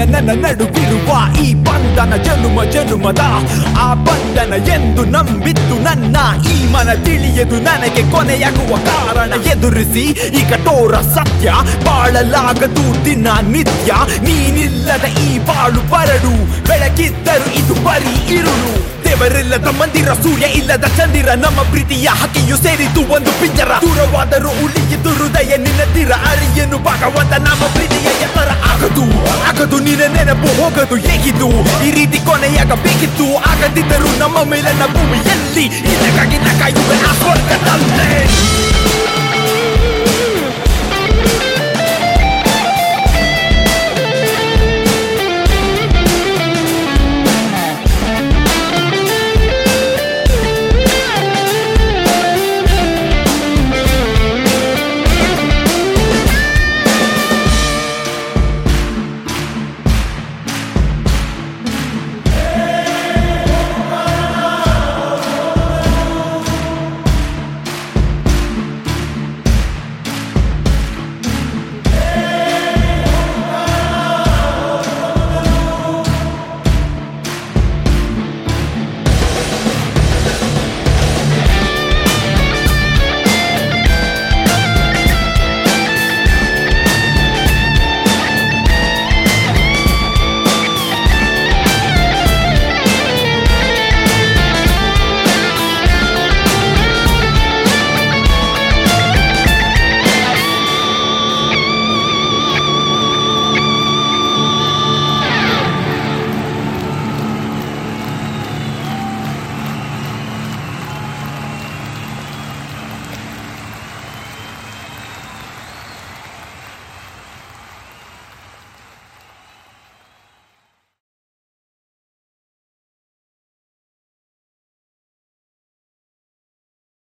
ನನ್ನ ನಡುವಿರುವ ಈ ಬಂಧನ ಜನುಮ ಜನುಮದ ಆ ಬಂಧನ ಎಂದು ನಂಬಿದ್ದು ನನ್ನ ಈ ಮನ ತಿಳಿಯದು ನನಗೆ ಕೊನೆಯಾಗುವ ಕಾರಣ ಎದುರಿಸಿ ಈ ಕಠೋರ ಸತ್ಯ ಬಾಳಲಾಗದು ದಿನ ನಿತ್ಯ ನೀನಿಲ್ಲದ ಈ ಬಾಳು ಬರಡು ಬೆಳಕಿದ್ದರು ಇದು ಬರೀ ಇರುಳು ದೇವರಿಲ್ಲದ ಮಂದಿರ ಸೂರ್ಯ ಇಲ್ಲದ ಚಂದಿರ ನಮ್ಮ ಪ್ರೀತಿಯ ಹಕ್ಕಿಯು ಸೇರಿತು ಒಂದು ಪಿಂಜರ ದೂರವಾದರೂ ಉಳಿಯಿತು ಹೃದಯ ನಿನ್ನದಿರ ಅರಿಯನು ಭಗವಂತ ನಮ್ಮ ಪ್ರೀತಿಯ ಎತ್ತರ ಆಗದು ಆಗದು ನಿನ್ನ ನೆನಪು ಹೋಗದು ಹೇಗಿದ್ದು ಈ ರೀತಿ ಕೊನೆಯಾಗಬೇಕಿತ್ತು ಆಗದಿದ್ದರೂ ನಮ್ಮ ಮೇಲನ್ನ ಭೂಮಿಯಲ್ಲಿ ಇದಕ್ಕಾಗಿ ನಾ ಕಾಯುವೆ ಆ ಸ್ವರ್ಗದಲ್ಲೇ